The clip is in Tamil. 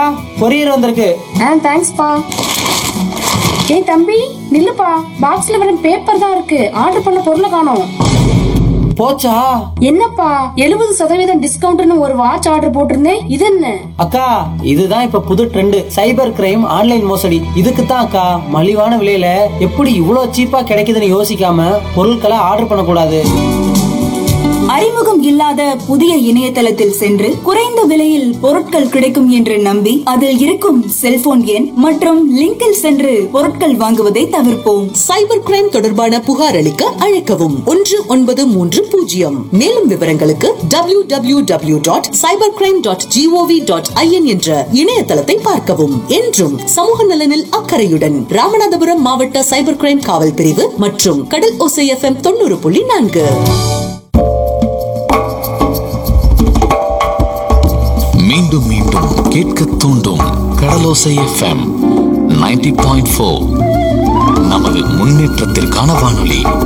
கொரியர் வந்திருக்கு ஆ தேங்க்ஸ்ப்பா ஏய் தம்பி நில்லுப்பா பாக்ஸ்ல வெறும் பேப்பர் தான் இருக்கு ஆர்டர் பண்ண பொருளை காணோம் போச்சா என்னப்பா எழுபது சதவீதம் டிஸ்கவுண்ட்னு ஒரு வாட்ச் ஆர்டர் போட்டிருந்தேன் இது என்ன அக்கா இதுதான் இப்ப புது ட்ரெண்ட் சைபர் கிரைம் ஆன்லைன் மோசடி இதுக்கு தான் அக்கா மலிவான விலையில எப்படி இவ்வளவு சீப்பா கிடைக்குதுன்னு யோசிக்காம பொருட்களை ஆர்டர் பண்ணக்கூடாது அறிமுகம் இல்லாத புதிய இணையதளத்தில் சென்று குறைந்த விலையில் பொருட்கள் கிடைக்கும் என்று நம்பி அதில் இருக்கும் செல்போன் எண் மற்றும் லிங்கில் சென்று பொருட்கள் வாங்குவதை தவிர்ப்போம் சைபர் கிரைம் தொடர்பான புகார் அளிக்க அழைக்கவும் ஒன்று ஒன்பது மூன்று பூஜ்ஜியம் மேலும் விவரங்களுக்கு W W W dot cyber crime dot GOV dot IN என்ற இணையதளத்தை பார்க்கவும் என்றும் சமூக நலனில் அக்கறையுடன் ராமநாதபுரம் மாவட்ட சைபர் கிரைம் காவல் பிரிவு மற்றும் கடல் ஓசை எஃப்எம் தொண்ணூறு புள்ளி நான்கு மீண்டும் மீண்டும் கேட்க தூண்டும் கடலோசை எஃப்எம் 90.4 பாயிண்ட் நமது முன்னேற்றத்திற்கான வானொலி